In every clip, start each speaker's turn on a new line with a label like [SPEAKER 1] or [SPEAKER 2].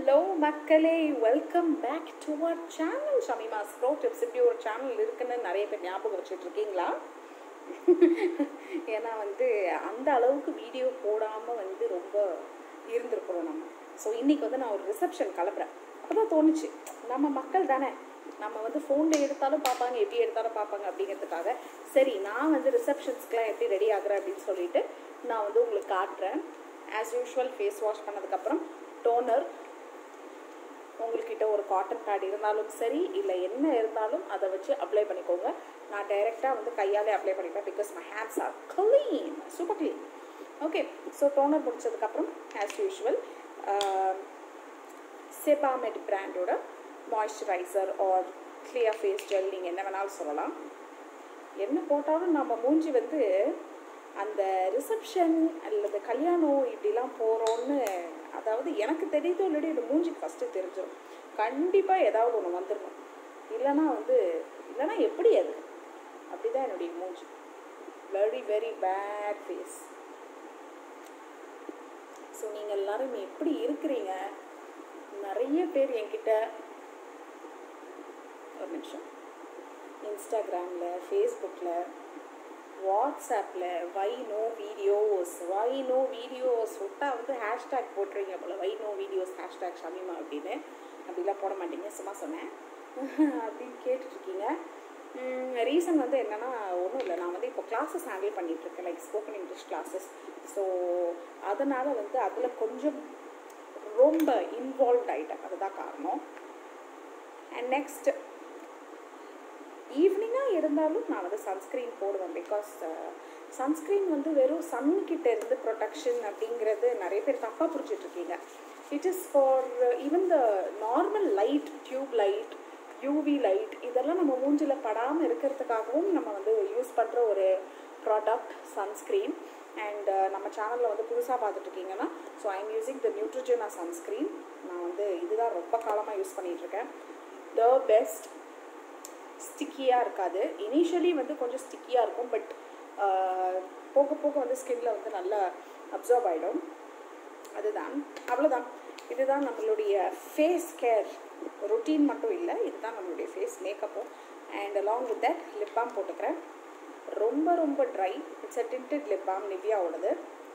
[SPEAKER 1] hello மக்களே welcome back to our channel Shamima ஸ்ப்ரோ tips இப்படி ஒரு சேனல் இருக்குன்னு நிறைய பேர் ஞாபகம் வச்சுட்டு இருக்கீங்களா ஏன்னா வந்து அந்த அளவுக்கு வீடியோ போடாமல் வந்து ரொம்ப இருந்திருக்கிறோம் நம்ம ஸோ இன்னைக்கு வந்து நான் ஒரு ரிசப்ஷன் கிளம்புறேன் அப்போ தான் தோணுச்சு நம்ம மக்கள் தானே நம்ம வந்து ஃபோனில் எடுத்தாலும் பார்ப்பாங்க எப்படி எடுத்தாலும் பார்ப்பாங்க அப்படிங்கிறதுக்காக சரி நான் வந்து ரிசப்ஷன்ஸ்க்குலாம் எப்படி ரெடி ஆகுறேன் அப்படின்னு சொல்லிட்டு நான் வந்து உங்களுக்கு காட்டுறேன் ஆஸ் யூஷுவல் ஃபேஸ் வாஷ் பண்ணதுக்கப்புறம் டோனர் உங்கள்கிட்ட ஒரு காட்டன் பேட் இருந்தாலும் சரி இல்லை என்ன இருந்தாலும் அதை வச்சு அப்ளை பண்ணிக்கோங்க நான் டைரெக்டாக வந்து கையாலே அப்ளை பண்ணிப்பேன் because my hands are clean super clean okay so toner முடிச்சதுக்கப்புறம் ஆஸ் யூஷுவல் செபாமெட் பிராண்டோட moisturiser or clear face gel நீங்கள் என்ன வேணாலும் சொல்லலாம் என்ன போட்டாலும் நம்ம மூஞ்சி வந்து அந்த ரிசப்ஷன் அல்லது கல்யாணம் இப்படிலாம் போகிறோன்னு அதாவது எனக்கு தெரியுதோ இல்லடி இந்த மூஞ்சிக்கு ஃபஸ்ட்டு தெரிஞ்சிடும் கண்டிப்பாக ஏதாவது ஒன்று வந்துடணும் இல்லைன்னா வந்து இல்லைன்னா எப்படி அது அப்படிதான் என்னுடைய மூஞ்சி very very bad face so நீங்கள் எல்லாரும் எப்படி இருக்கிறீங்க நிறைய பேர் என்கிட்ட ஒரு நிமிஷம் இன்ஸ்டாகிராமில் ஃபேஸ்புக்கில் வாட்ஸ்அப்பில் why no videos why no videos விட்டால் வந்து ஹேஷ்டேக் போட்டுருவீங்க போல் why no videos hashtag Shamima அப்படின்னு அப்படிலாம் போட மாட்டீங்க சும்மா சொன்னேன் அப்படின்னு கேட்டுட்ருக்கீங்க ரீசன் வந்து என்னென்னா ஒன்றும் இல்லை நான் வந்து இப்போ கிளாஸஸ் ஹேண்டில் பண்ணிகிட்ருக்கேன் like spoken English classes so அதனால் வந்து அதில் கொஞ்சம் ரொம்ப இன்வால்வ் ஆகிட்டேன் அதுதான் காரணம் அண்ட் நெக்ஸ்ட் ஈவினிங்காக இருந்தாலும் நான் வந்து சன்ஸ்க்ரீன் போடுவேன் பிகாஸ் சன்ஸ்க்ரீன் வந்து வெறும் சன்கிட்ட இருந்து ப்ரொடெக்ஷன் அப்படிங்கிறது நிறைய பேர் தப்பாக புரிஞ்சிட்ருக்கீங்க it is for even the normal light tube light UV light இதெல்லாம் நம்ம மூஞ்சில் படாமல் இருக்கிறதுக்காகவும் நம்ம வந்து யூஸ் பண்ணுற ஒரு ப்ராடக்ட் சன்ஸ்க்ரீன் அண்ட் நம்ம சேனலில் வந்து புதுசாக பார்த்துட்ருக்கீங்கன்னா so I am using the Neutrogena sunscreen நான் வந்து இதுதான் ரொம்ப காலமாக யூஸ் பண்ணிகிட்ருக்கேன் த பெஸ்ட் ஸ்டிக்கியாக இருக்காது இனிஷியலி வந்து கொஞ்சம் ஸ்டிக்கியாக இருக்கும் பட் போக போக வந்து ஸ்கின்ல வந்து நல்லா அப்சர்வ் ஆகிடும் அதுதான் அவ்வளோதான் இதுதான் நம்மளுடைய ஃபேஸ் கேர் ரொட்டீன் மட்டும் இல்லை இதுதான் நம்மளுடைய ஃபேஸ் மேக்கப்பும் and along with that lip balm போட்டுக்கிறேன் ரொம்ப ரொம்ப dry it's a tinted lip balm நிவ்யாவோடது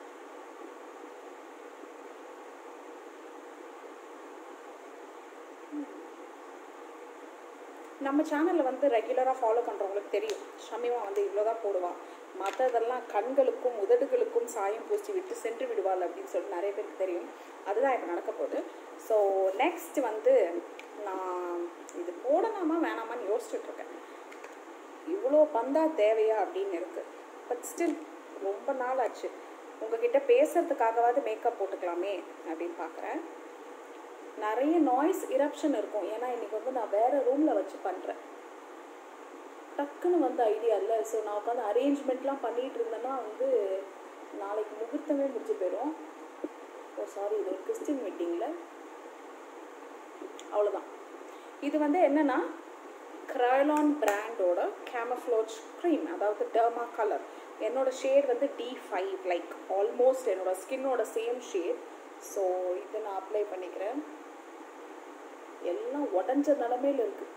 [SPEAKER 1] நம்ம சேனலில் வந்து ரெகுலராக ஃபாலோ பண்ணுறவங்களுக்கு தெரியும் ஷமிமா வந்து இவ்வளோ தான் போடுவான் மற்றதெல்லாம் கண்களுக்கும் உதடுகளுக்கும் சாயம் பூசி விட்டு சென்று விடுவாள் அப்படின்னு சொல்லிட்டு நிறைய பேருக்கு தெரியும் அதுதான் இப்போ நடக்க போகுது ஸோ நெக்ஸ்ட் வந்து நான் இது போடலாமா வேணாமான்னு யோசிச்சுட்ருக்கேன் இவ்வளோ பந்தா தேவையா அப்படின்னு இருக்குது பட் ஸ்டில் ரொம்ப நாள் ஆச்சு உங்ககிட்ட பேசுறதுக்காகவாவது மேக்கப் போட்டுக்கலாமே அப்படின்னு பார்க்குறேன் நிறைய நாய்ஸ் இரப்ஷன் இருக்கும் ஏன்னா இன்றைக்கி வந்து நான் வேறு ரூமில் வச்சு பண்ணுறேன் டக்குன்னு வந்து ஐடியா இல்லை ஸோ நான் உட்காந்து அரேஞ்ச்மெண்ட்லாம் பண்ணிகிட்டு இருந்தேன்னா வந்து நாளைக்கு முகூர்த்தமே முடிஞ்சு போயிடும் ஓ சாரி இது ஒரு கிறிஸ்டின் மீட்டிங்கில் அவ்வளோதான் இது வந்து என்னென்னா க்ரைலான் பிராண்டோட கேமஃப்ளோச் க்ரீம் அதாவது டர்மா கலர் என்னோட ஷேட் வந்து டி ஃபைவ் லைக் ஆல்மோஸ்ட் என்னோட ஸ்கின்னோட சேம் ஷேட் ஸோ இதை நான் அப்ளை பண்ணிக்கிறேன் எல்லாம் உடஞ்ச நிலமையில் இருக்குது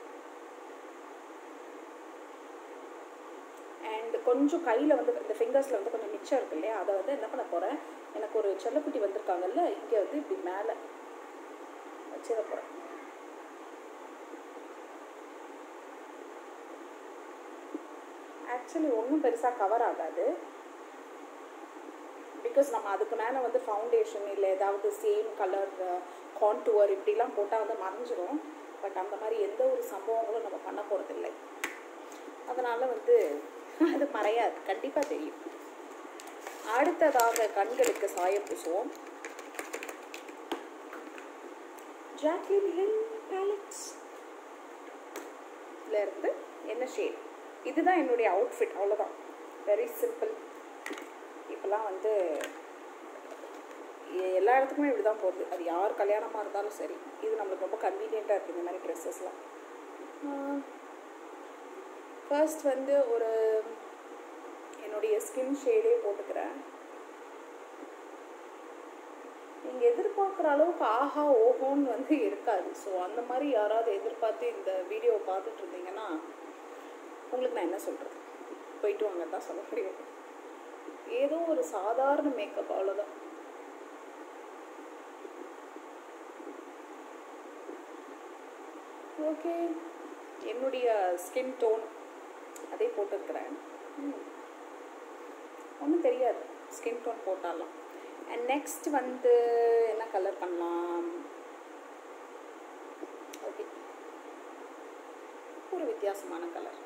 [SPEAKER 1] அண்ட் கொஞ்சம் கையில் வந்து இந்த ஃபிங்கர்ஸில் வந்து கொஞ்சம் மிச்சம் இருக்கு இல்லையா அதை வந்து என்ன பண்ண போகிறேன் எனக்கு ஒரு செல்லக்குட்டி வந்திருக்காங்கல்ல இங்கே வந்து இப்படி மேலே வச்சிட போகிறேன் ஆக்சுவலி ஒன்றும் பெருசாக கவர் ஆகாது பிகாஸ் நம்ம அதுக்கு மேலே வந்து ஃபவுண்டேஷன் இல்லை ஏதாவது சேம் கலர் கான்டூர் இப்படிலாம் போட்டால் வந்து மறைஞ்சிரும் பட் அந்த மாதிரி எந்த ஒரு சம்பவங்களும் நம்ம பண்ண போகிறதில்லை அதனால் வந்து அது மறையாது கண்டிப்பாக தெரியும் அடுத்ததாக கண்களுக்கு சாயம் பூசுவோம் ஜாக்லின் ஹில் பேலட்ஸ் இருந்து என்ன ஷேட் இதுதான் என்னுடைய அவுட்ஃபிட் அவ்வளோதான் வெரி சிம்பிள் இப்போலாம் வந்து எல்லா இடத்துக்குமே இப்படி தான் போகுது அது யார் கல்யாணமாக இருந்தாலும் சரி இது நம்மளுக்கு ரொம்ப கன்வீனியண்ட்டாக இருக்குது இந்த மாதிரி ட்ரெஸ்ஸஸ்லாம் ஃபர்ஸ்ட் வந்து ஒரு என்னுடைய ஸ்கின் ஷேடே போட்டுக்கிறேன் நீங்கள் எதிர்பார்க்குற அளவுக்கு ஆஹா ஓஹோன்னு வந்து இருக்காது ஸோ அந்த மாதிரி யாராவது எதிர்பார்த்து இந்த வீடியோவை பார்த்துட்டு இருந்தீங்கன்னா உங்களுக்கு நான் என்ன சொல்கிறது போயிட்டு வாங்க தான் சொல்ல முடியும் ஏதோ ஒரு சாதாரண மேக்கப் அவ்வளோதான் ஓகே என்னுடைய ஸ்கின் டோன் அதே போட்டிருக்கிறேன் ஒன்றும் தெரியாது ஸ்கின் டோன் போட்டாலாம் அண்ட் நெக்ஸ்ட் வந்து என்ன கலர் பண்ணலாம் ஓகே ஒரு வித்தியாசமான colour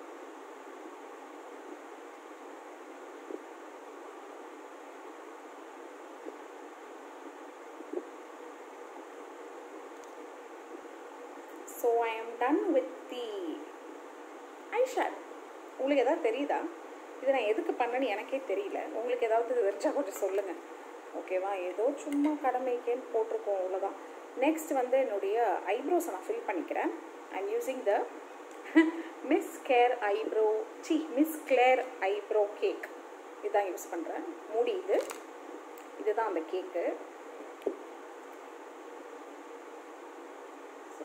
[SPEAKER 1] so I am done with the eye shade உங்களுக்கு எதாவது தெரியுதா இது நான் எதுக்கு பண்ணேன்னு எனக்கே தெரியல உங்களுக்கு ஏதாவது தெரிஞ்சா கொஞ்சம் சொல்லுங்கள் ஓகேவா ஏதோ சும்மா கடமைக்கேன்னு போட்டிருக்கோம் அவ்வளோதான் நெக்ஸ்ட் வந்து என்னுடைய ஐப்ரோஸை நான் ஃபில் பண்ணிக்கிறேன் I am using the Miss Care eyebrow சி மிஸ் கிளேர் ஐப்ரோ கேக் இதுதான் யூஸ் பண்ணுறேன் மூடி இது இதுதான் அந்த கேக்கு ஸோ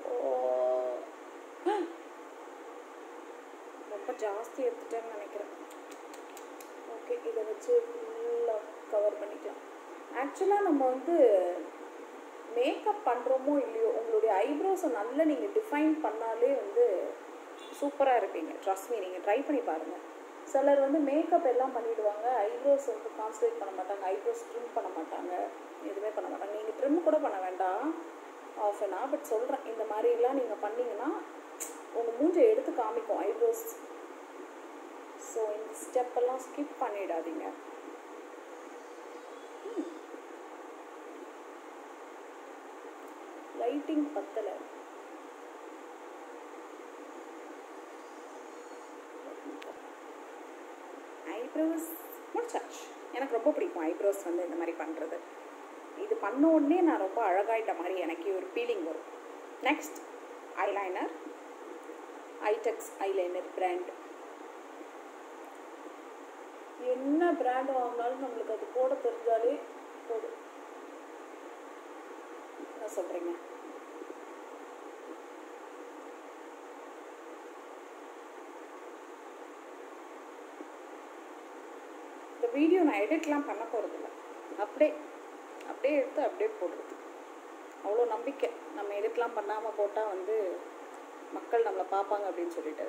[SPEAKER 1] ரொம்ப ஜாஸ்தி எடுத்துட்டேன்னு நினைக்கிறேன் ஓகே இதை வச்சு ஃபுல்லாக கவர் பண்ணிக்கலாம் ஆக்சுவலாக நம்ம வந்து மேக்கப் பண்ணுறோமோ இல்லையோ உங்களுடைய ஐப்ரோஸை நல்லா நீங்கள் டிஃபைன் பண்ணாலே வந்து சூப்பராக இருப்பீங்க ட்ரஸ்ட் மீ நீங்கள் ட்ரை பண்ணி பாருங்கள் சிலர் வந்து மேக்கப் எல்லாம் பண்ணிவிடுவாங்க ஐப்ரோஸ் வந்து கான்சன்ட்ரேட் பண்ண மாட்டாங்க ஐப்ரோஸ் ட்ரிம் பண்ண மாட்டாங்க எதுவுமே பண்ண மாட்டாங்க நீங்கள் ட்ரிம் கூட பண்ண வேண்டாம் ஆஃப் அன் பட் சொல்கிறேன் இந்த மாதிரிலாம் நீங்கள் பண்ணிங்கன்னா உங்கள் மூஞ்சை எடுத்து காமிக்கும் ஐப்ரோஸ் ஸோ இந்த ஸ்டெப்பெல்லாம் ஸ்கிப் பண்ணிடாதீங்க லைட்டிங் பத்தலை ஐப்ரோஸ் முடிச்சாச்சு எனக்கு ரொம்ப பிடிக்கும் ஐப்ரோஸ் வந்து இந்த மாதிரி பண்ணுறது இது பண்ண உடனே நான் ரொம்ப அழகாயிட்ட மாதிரி எனக்கு ஒரு ஃபீலிங் வரும் next eyeliner Eyetex eyeliner brand என்ன பிராண்ட் வாங்கினாலும் நம்மளுக்கு அது போட தெரிஞ்சாலே போதும் என்ன சொல்கிறீங்க இந்த வீடியோ நான் எடிட்லாம் பண்ண போகிறதில்ல அப்படியே அப்படியே எடுத்து அப்படியே போடுறது அவ்வளோ நம்பிக்கை நம்ம எடிட்லாம் பண்ணாமல் போட்டால் வந்து மக்கள் நம்மளை பார்ப்பாங்க அப்படின்னு சொல்லிட்டு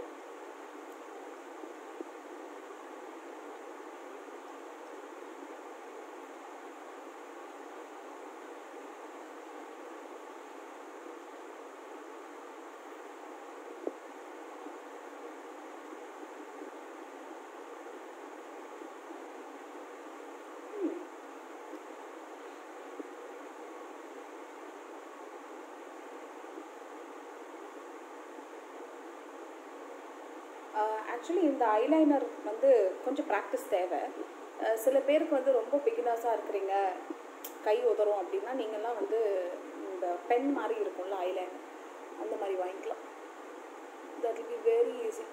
[SPEAKER 1] ஆக்சுவலி இந்த ஐலைனர் வந்து கொஞ்சம் ப்ராக்டிஸ் தேவை அஹ் சில பேருக்கு வந்து ரொம்ப பிகினர்ஸாக இருக்கிறீங்க கை உதறும் அப்படின்னா நீங்கள்லாம் வந்து இந்த பென் மாதிரி இருக்கும்ல ஐலைனர் அந்த மாதிரி வாங்கிக்கலாம் that will be very easy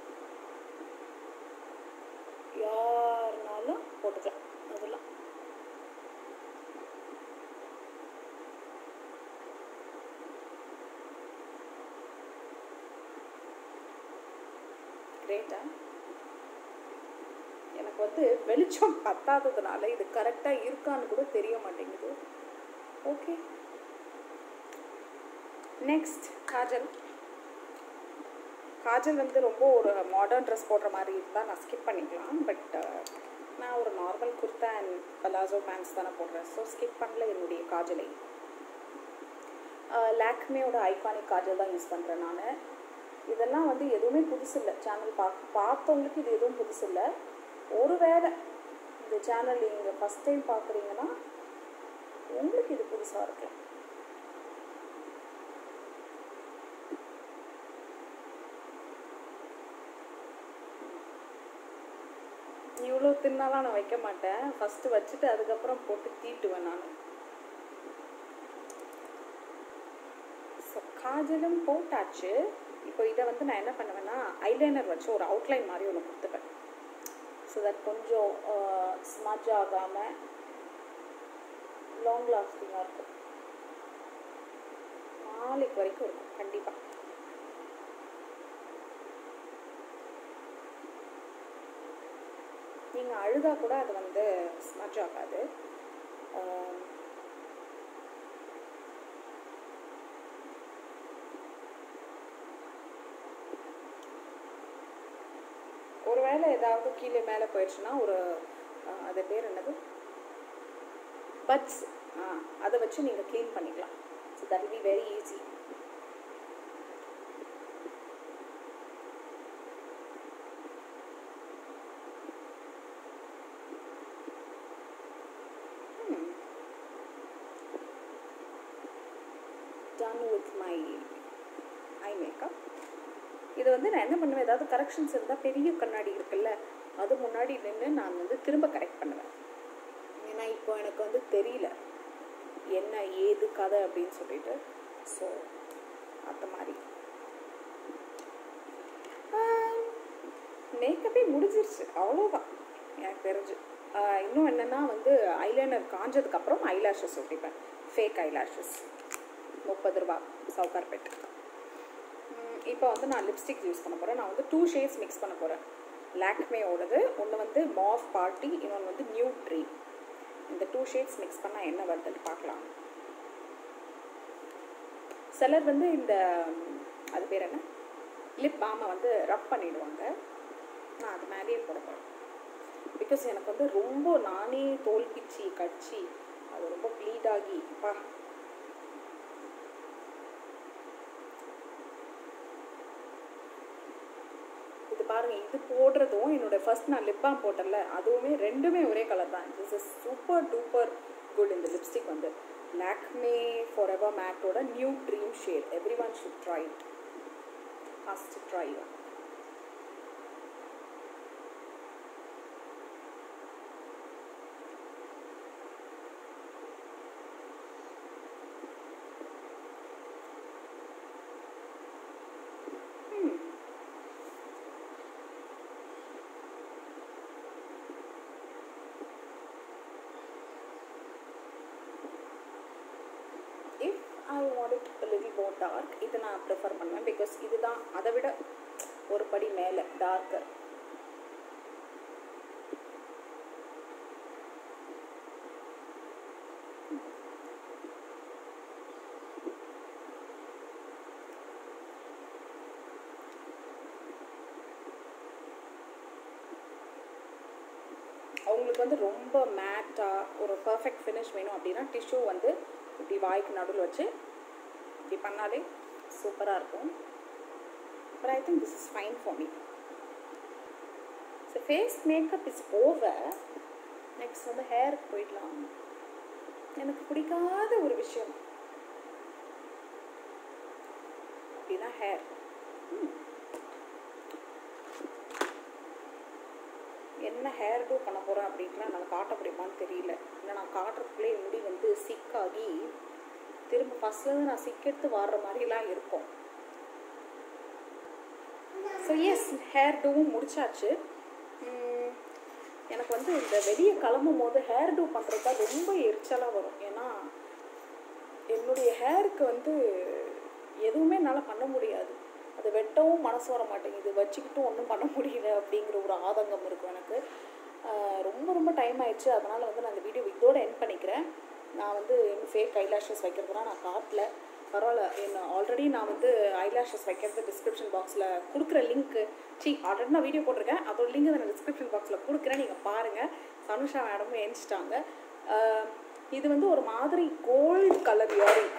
[SPEAKER 1] யாருனாலும் போட்டுக்கலாம் அதெல்லாம் கிரேட்டா எனக்கு வந்து வெளிச்சம் பத்தாததுனால இது கரெக்டாக இருக்கான்னு கூட தெரிய மாட்டேங்குது ஓகே நெக்ஸ்ட் காஜல் காஜல் வந்து ரொம்ப ஒரு மாடர்ன் ட்ரெஸ் போடுற மாதிரி இருந்தால் நான் ஸ்கிப் பண்ணிக்கலாம் பட் நான் ஒரு normal kurta and palazzo pants தானே போடுறேன் ஸோ ஸ்கிப் பண்ணல என்னுடைய காஜலை லாக்மேயோட ஐகானிக் காஜல் தான் யூஸ் பண்ணுறேன் நான் இதெல்லாம் வந்து எதுவுமே புதுசு இல்லை சேனல் பார்க்க பார்த்தவங்களுக்கு இது எதுவும் புதுசு இல்லை ஒருவேளை இந்த சேனல் நீங்கள் ஃபஸ்ட் டைம் பார்க்குறீங்கன்னா உங்களுக்கு இது புதுசாக இருக்கலாம் இவ்வளோ தின்னாலாம் நான் வைக்க மாட்டேன் ஃபஸ்ட்டு வச்சுட்டு அதுக்கப்புறம் போட்டு தீட்டுவேன் நான் ஸோ காஜலும் போட்டாச்சு இப்போ இதை வந்து நான் என்ன பண்ணுவேன்னா ஐலைனர் வச்சு ஒரு அவுட்லைன் மாதிரி ஒன்று கொடுத்துப்பேன் ஸோ தட் கொஞ்சம் ஸ்மஜ் ஆகாமல் லாங் லாஸ்டிங்காக இருக்கும் நாளைக்கு வரைக்கும் இருக்கும் கண்டிப்பாக நீங்கள் அழுதா கூட அது வந்து ஸ்மஜ் ஆகாது ஆம், ஒருவேளை ஏதாவது கீழே மேலே போயிடுச்சுன்னா ஒரு அஹ், அது பேர் என்னது பட்ஸ் ஆ அதை வச்சு நீங்கள் க்ளீன் பண்ணிக்கலாம் so that will be very easy done with my eye makeup இது வந்து நான் என்ன பண்ணுவேன் ஏதாவது கரெக்ஷன்ஸ் இருந்தால் பெரிய கண்ணாடி இருக்குல்ல அது முன்னாடி நின்று நான் வந்து திரும்ப கரெக்ட் பண்ணுவேன் ஏன்னா இப்போ எனக்கு வந்து தெரியல என்ன ஏது கதை அப்படின்னு சொல்லிட்டு ஸோ அந்த மாதிரி மேக்கப்பே முடிஞ்சிருச்சு அவ்வளோதான் எனக்கு தெரிஞ்சு ஆஹ் இன்னும் என்னென்னா வந்து ஐலைனர் காஞ்சதுக்கப்புறம் ஐலாஷஸ் ஒட்டிப்பேன் ஃபேக் ஐலாஷஸ் முப்பது ரூபா சவுகார்பேட் இப்போ வந்து நான் லிப்ஸ்டிக் யூஸ் பண்ண போகிறேன் நான் வந்து டூ ஷேட்ஸ் மிக்ஸ் பண்ண போகிறேன் லாக்மேயோடது ஒன்று வந்து மாஃப் பார்ட்டி இன்னொன்று வந்து நியூ ட்ரீம் இந்த டூ ஷேட்ஸ் மிக்ஸ் பண்ணால் என்ன வருதுன்னு பார்க்கலாம் சிலர் வந்து இந்த ம், அது பேர் என்ன லிப் பாமை வந்து ரப் பண்ணிடுவாங்க நான் அது மேலேயே போட போகிறேன் பிகாஸ் எனக்கு வந்து ரொம்ப நானே தோல் பிச்சு கடிச்சு அது ரொம்ப ப்ளீட் ஆகி பா இது பாருங்க இது போடுறதும் என்னோட ஃபர்ஸ்ட் நான் லிப் பாம் போட்டேன்ல அதுவுமே ரெண்டுமே ஒரே கலர் தான் this is super duper good இந்த லிப்ஸ்டிக் வந்து லாக்மே ஃபார் எவர் மேட்டோட new dream shade every one should try it first try if I want it little more dark இதை நான் ப்ரிஃபர் பண்ணுவேன் பிகாஸ் இதுதான் அதை விட ஒரு படி மேலே டார்க்கர் அவங்களுக்கு வந்து ரொம்ப மேட்டாக ஒரு பர்ஃபெக்ட் ஃபினிஷ் வேணும் அப்படின்னா டிஷ்யூ வந்து இப்படி வாய்க்கு நடுவில் வச்சு இப்படி பண்ணாலே சூப்பராக இருக்கும் but I think this is fine for me so face makeup is over next வந்து ஹேருக்கு போயிடலாம் எனக்கு பிடிக்காத ஒரு விஷயம் அப்படின்னா ஹேர் என்ன ஹேர் டூ பண்ண போகிறேன் அப்படின்ட்டுலாம் நான் காட்ட முடியுமான்னு தெரியல இல்லை நான் காட்டுறதுக்குள்ளே முடி வந்து சிக்காகி திரும்ப ஃபஸ்ட்லேருந்து நான் சிக்கெடுத்து வாடுற மாதிரிலாம் இருக்கும் ஸோ எஸ் ஹேர் டூவும் முடிச்சாச்சு உம், எனக்கு வந்து இந்த வெளியே கிளம்பும் போது ஹேர் டூ பண்ணுறது தான் ரொம்ப எரிச்சலாக வரும் ஏன்னா என்னுடைய ஹேருக்கு வந்து எதுவுமே என்னால் பண்ண முடியாது அது வெட்டவும் மனசு வர மாட்டேங்குது வச்சுக்கிட்டும் ஒன்றும் பண்ண முடியல அப்படிங்கிற ஒரு ஆதங்கம் இருக்கும் எனக்கு ஆஹ் ரொம்ப ரொம்ப டைம் ஆயிடுச்சு அதனால் வந்து நான் இந்த வீடியோ இதோட என் பண்ணிக்கிறேன் நான் வந்து ஃபேக் ஐலாஷஸ் வைக்கிறதுலாம் நான் காட்டல பரவாயில்ல என்ன ஆல்ரெடி நான் வந்து ஐலாஷஸ் வைக்கிறது டிஸ்கிரிப்ஷன் பாக்ஸில் கொடுக்குற லிங்க்கு சி ஆல்ரெடி நான் வீடியோ போட்டிருக்கேன் அதோட லிங்க் நான் டிஸ்கிரிப்ஷன் பாக்ஸில் கொடுக்குறேன் நீங்கள் பாருங்கள் சனுஷா மேடமும் எந்திச்சிட்டாங்க ஆஹ் இது வந்து ஒரு மாதிரி கோல்டு கலர் இயரிங்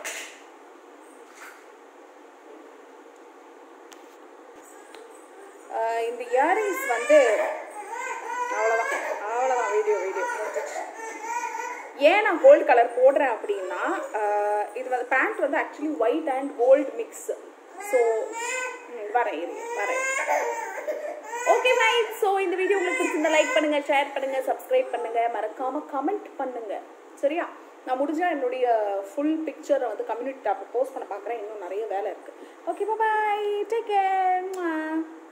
[SPEAKER 1] ஆஹ் இந்த இயரிங்ஸ் வந்து அவ்வளோதான் அவ்வளோதான் வீடியோ வீடியோ முடிஞ்சிச்சு ஏன் நான் கோல்டு கலர் போடுறேன் அப்படின்னா ஆஹ் இது வந்து பேண்ட் வந்து actually white and gold mix so வரேன் இரு, வரேன் ஓகே ஃப்ரைட் ஸோ இந்த வீடியோ உங்களுக்கு பிடிச்சிருந்தா லைக் பண்ணுங்க ஷேர் பண்ணுங்க சப்ஸ்கிரைப் பண்ணுங்க மறக்காம கமெண்ட் பண்ணுங்க சரியா நான் முடிஞ்சா என்னுடைய ஃபுல் பிக்சரை வந்து கம்யூனிட்டி டாப்பில் போஸ்ட் பண்ண பார்க்குறேன் இன்னும் நிறைய வேலை இருக்கு ஓகே பாய் டேக் கேர்